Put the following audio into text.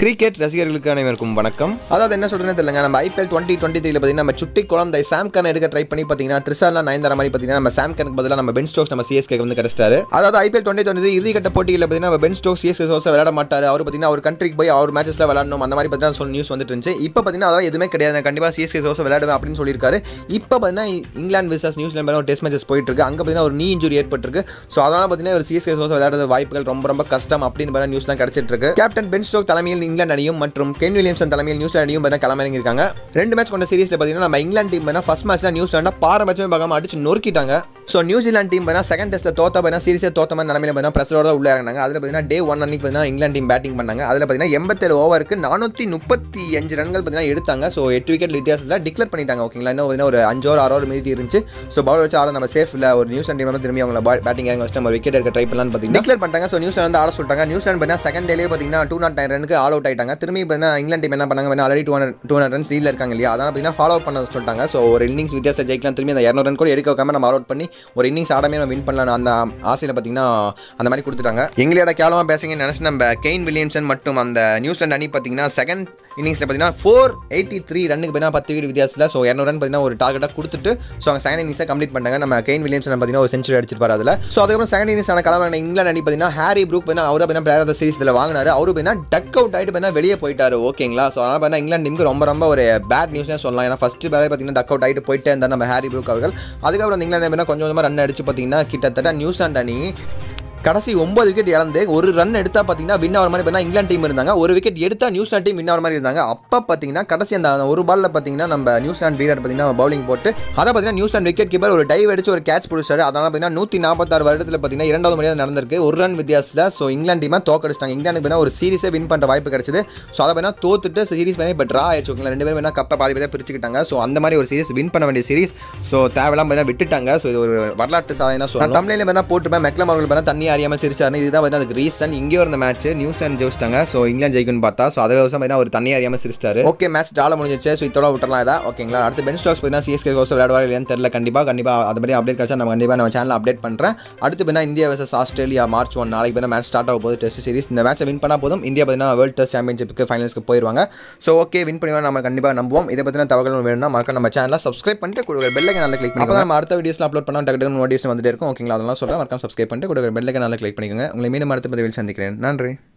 cricket ரசிகர்களுக்கு அனைவருக்கும் வணக்கம் அதாவது என்ன சொல்றேன்னு தெரியலங்க நம்ம ஐபிஎல் டுவெண்ட்டி டுவெண்ட்டி த்ரீல பார்த்தீங்கன்னா நம்ம சுட்டி குழந்தை சாம் கன் எடுக்க ட்ரை பண்ணி பார்த்தீங்கன்னா த்ரிஷாலா நயன்தாரா மாதிரி பார்த்தீங்கன்னா நம்ம சாம் கனுக்கு பதிலாக நம்ம பென் ஸ்டோக்ஸ் நம்ம சிஎஸ்கே வந்து கிடைச்சிட்டாரு அதாவது ஐபிஎல் டுவெண்ட்டி டுவெண்ட்டி இறுதிக்கட்ட போட்டியில் பார்த்தீங்கன்னா நம்ம பென் ஸ்டோக்ஸ் சிஎஸ்கே சோஸ் விளையாட மாட்டார் அவர் பார்த்தீங்கன்னா அவர் கண்ட்ரிக்கு போய் அவர் மேட்சஸ்ல விளையாடணும் அந்த மாதிரி பார்த்தீங்கன்னா சொல்லி நியூஸ் வந்துட்டு இருந்துச்சு இப்போ பார்த்தீங்கன்னா அதெல்லாம் எதுவுமே கிடையாது நான் கண்டிப்பாக சிஎஸ்கே சோஸ் விளையாடுவேன் அப்படின்னு சொல்லியிருக்காரு இப்போ பார்த்தீங்கன்னா இங்கிலாந்து விசஸ் நியூசிலாந்து ஒரு டெஸ்ட் மேட்சஸ் போயிட்டு இருக்கு அங்கே பார்த்தீங்கன்னா ஒரு நீ இன்ஜுரி ஏற்பட்டிருக்கு ஸோ அதனால பார்த்தீங்கன்னா ஒரு சிஎஸ்கே சோஸ் விளையாடுறது வாய்ப்புகள் ரொம்ப ரொம்ப கஷ்டம் அப்படின்னு பார்த்தீங்கன்னா நியூஸ்லாம் கிடைச்சிட்டு இருக்கு கேப்டன் பென் ஸ்டோக் தலைமையில் இங்கிலாந்து அணியும் மற்றும் கென் வில்லியம்சன் தலைமையில் நியூசிலாந்து அணியும் பார்த்தீங்கன்னா களமிறங்கியிருக்காங்க ரெண்டு மேட்ச் கொண்ட சீரிஸ்ல பார்த்தீங்கன்னா நம்ம இங்கிலாந்து டீம் பார்த்தீங்கன்னா ஃபர்ஸ்ட் மேட்ச்ல நியூசிலாண்டா பார மேட்சுமே பார்க்காம அடிச்சு நொறுக்கிட்டாங்க ஸோ நியூசிலாந்து டீம் பார்த்தீங்கன்னா செகண்ட் டெஸ்ட்டில் தோத்த பார்த்தீங்கன்னா சீரிஸே தோத்த மாதிரி நிலமையில பார்த்தீங்கன்னா ப்ரெஷரோட உள்ள இறங்கினாங்க அதில் பார்த்தீங்கன்னா டே ஒன் அன்னைக்கு பார்த்தீங்கன்னா இங்கிலாந்து டீம் பேட்டிங் பண்ணாங்க அதில் பார்த்தீங்கன்னா எண்பத்தேழு ஓவருக்கு நானூற்றி முப்பத்தி அஞ்சு ரன்கள் பார்த்தீங்கன்னா எடுத்தாங்க ஸோ எட்டு விக்கெட் வித்தியாசத்தில் டிக்ளேர் பண்ணிட்டாங்க ஓகேங்களா இன்னும் பார்த்தீங்கன்னா ஒரு அஞ்சு ஓவர் ஆறு ஓவர் மீதி இருந்துச்சு ஸோ பவுலர் வச்சு ஆட நம்ம சேஃப் இல்லை ஒரு நியூசிலாந்து டீம் வந்து திரும்பி அவங்க பேட்டிங் இறங்க வச்சு நம்ம விக்கெட் எடுக்க ட்ரை பண்ணலாம்னு பார்த்தீங்கன்னா டிக்ளேர் பண்ணிட்டாங்க ஸோ நியூசிலாந்து வந்து ஆட சொல்லிட்டாங்க நியூசிலாந்து பார்த்தீங்கன்னா செகண்ட் டேலேயே பார்த்தீங்கன்னா டூ நாட் நைன் ரனுக்கு ஆல் அவுட் ஆயிட்டாங்க திரும்பி பார்த்தீங்கன்னா இங்கிலாந்து டீம் என்ன பண்ணாங்க already two hundred two hundred runs லீடில் இருக்காங்க இல்லையா அதனால் பார்த்தீங்கன்னா ஃபாலோ பண்ண சொல்லிட்டாங்க ஸோ ஒரு இன்னிங்ஸ் வித்தியாசம் ஜெயிக்கலாம் திரும்பி அந்த இரநூறு ரன் கூட எடுக்க வைக்காம நம்ம அவுட் பண்ணி ஒரு இன்னிங்ஸ் ஆடாமே நம்ம வின் பண்ணலாம் அந்த ஆசையில் பார்த்தீங்கன்னா அந்த மாதிரி கொடுத்துட்டாங்க எங்களோட கேவலமாக பேசுங்கன்னு நினச்சி நம்ம கெயின் வில்லியம்சன் மற்றும் அந்த நியூசிலாந்து அணி பார்த்தீங்கன்னா செகண்ட் இன்னிங்ஸில் பார்த்தீங்கன்னா ஃபோர் எயிட்டி த்ரீ ரன்னுக்கு பார்த்தீங்கன்னா பத்து விக்கெட் வித்தியாசத்தில் ஸோ இரநூறு ரன் பார்த்தீங்கன்னா ஒரு டார்கெட்டாக கொடுத்துட்டு ஸோ அவங்க செகண்ட் இன்னிங்ஸை கம்ப்ளீட் பண்ணாங்க நம்ம கெயின் வில்லியம்சன் பார்த்தீங்கன்னா ஒரு செஞ்சுரி அடிச்சிருப்பார் அதில் ஸோ அதுக்கப்புறம் செகண்ட் இன்னிங்ஸான கலவான இங்கிலாந்து அணி பார்த்தீங்கன்னா ஹாரி ப்ரூக் பார்த்தீங்கன்னா அவர் பார்த்தீங்கன்னா பிளேயர் ஆஃப் சீரிஸ் இதில் வாங்கினாரு அவரு பார்த்தீங்கன்னா டக் அவுட் ஆகிட்டு பார்த்தீங்கன்னா வெளியே போயிட்டாரு ஓகேங்களா ஸோ அதனால் பார்த்தீங்கன்னா இங்கிலாந்து டீமுக்கு ரொம்ப ரொம்ப ஒரு பேட் நியூஸ்னே சொல்லலாம் ஏன்னா ஃபஸ்ட்டு பேரே பார்த்தீங்கன்னா டக் அவுட் ஆகிட்டு போயிட்டே இருந்தார் நம்ம ஹாரி ப்ரூக் அவர்கள் அதுக்கப்புறம் அந்த இங்கிலாந்து பார்த்தீங்கன்னா கொஞ்சம் கொஞ்சமாக ரன் அடிச்சு பார்த்தீங்கன்னா கிட்டத்தட்ட நியூசிலாந்து அணி கடைசி ஒன்பது விக்கெட் இழந்து ஒரு ரன் எடுத்தா பார்த்தீங்கன்னா வின் ஆகிற மாதிரி பார்த்தீங்கன்னா இங்கிலாந்து டீம் இருந்தாங்க ஒரு விக்கெட் எடுத்தா நியூசிலாந்து டீம் வின் ஆகிற மாதிரி இருந்தாங்க அப்போ பார்த்தீங்கன்னா கடைசி அந்த ஒரு பால்ல பார்த்தீங்கன்னா நம்ம நியூசிலாந்து வீரர் பார்த்தீங்கன்னா பவுலிங் போட்டு அதை பார்த்தீங்கன்னா நியூசிலாந்து விக்கெட் கீப்பர் ஒரு டைவ் அடிச்சு ஒரு கேட்ச் பிடிச்சாரு அதனால பார்த்தீங்கன்னா நூற்றி நாற்பத்தாறு வருடத்தில் பார்த்தீங்கன்னா இரண்டாவது முறையாக நடந்திருக்கு ஒரு ரன் வித்தியாசத்தில் ஸோ இங்கிலாந்து டீமாக தோக்கடிச்சிட்டாங்க இங்கிலாந்து பார்த்தீங்கன்னா ஒரு சீரிஸே வின் பண்ணுற வாய்ப்பு கிடைச்சது ஸோ அதை பார்த்தீங்கன்னா தோத்துட்டு சீரிஸ் பண்ணி இப்போ ட்ரா ஆயிடுச்சு ஓகேங்களா ரெண்டு பேரும் வேணா கப்பை பாதி பேர் பிரிச்சுக்கிட்டாங்க ஸோ அந்த மாதிரி ஒரு சீரிஸ் வின் பண்ண வேண்டிய சீரிஸ் ஸோ தேவையில்லாம பார்த்தீங்கன்னா விட்டுட்டாங்க ஸோ இது ஒரு வரலாற்று சாதனை சொல்லலாம் தமிழ்ல பார்த்தீங்கன்னா போட்டுப்பேன் மெக்லம் அவர்கள் பார்த்தா தண்ணி அறியாமல் சிரிச்சாரு இதுதான் வந்து அதுக்கு ரீசன் இங்கே இருந்த மேட்ச் நியூசிலாந்து ஜெயிச்சிட்டாங்க ஸோ இங்கிலாந்து ஜெயிக்கும்னு பார்த்தா ஸோ அதில் வருஷம் பார்த்தீங்கன்னா ஒரு தண்ணி அறியாமல் சிரிச்சிட்டாரு ஓகே மேட்ச் டால முடிஞ்சிச்சு ஸோ இதோட விட்டுறலாம் இதான் ஓகேங்களா அடுத்து பென் ஸ்டாக்ஸ் பார்த்தீங்கன்னா சிஎஸ்கே கோஸ் விளையாடுவார் இல்லையான்னு தெரியல கண்டிப்பாக கண்டிப்பாக அது மாதிரி அப்டேட் கிடைச்சா நம்ம கண்டிப்பாக நம்ம சேனல் அப்டேட் பண்ணுறேன் அடுத்து பார்த்தீங்கன்னா India versus Australia March one நாளைக்கு பார்த்தீங்கன்னா மேட்ச் ஸ்டார்ட் ஆக போகுது டெஸ்ட் சீரிஸ் இந்த மேட்ச்சை வின் பண்ணால் போதும் இந்தியா பார்த்தீங்கன்னா வேர்ல்டு டெஸ்ட் சாம்பியன்ஷிப்புக்கு ஃபைனல்ஸ்க்கு போயிடுவாங்க ஸோ ஓகே வின் பண்ணுவாங்க நம்ம கண்டிப்பாக நம்புவோம் இதை பற்றின தகவல் வேணும்னா மறக்க நம்ம சேனலை சப்ஸ்கிரைப் பண்ணிட்டு கொடுக்குற பெல்லைக்கு நல்லா கிளிக் பண்ணி நம்ம அடுத்த வீடியோஸ்ல அப்லோட் பண்ணால் டக்கு டக்கு நோட்டிஃபிகேஷன் வந்துட்டே இருக்கும் ஓகேங்களா அதெல்லாம் சொல்கிறேன் மறக்காம சப்ஸ்கிரைப் பண்ணிட்டு கொடுக்குற பெல்லைக்கு நல்லா கிளிக் பண்ணிக்கோங்க உங்களை மீண்டும் அடுத்த பதிவில் சந்திக்கிறேன் நன்றி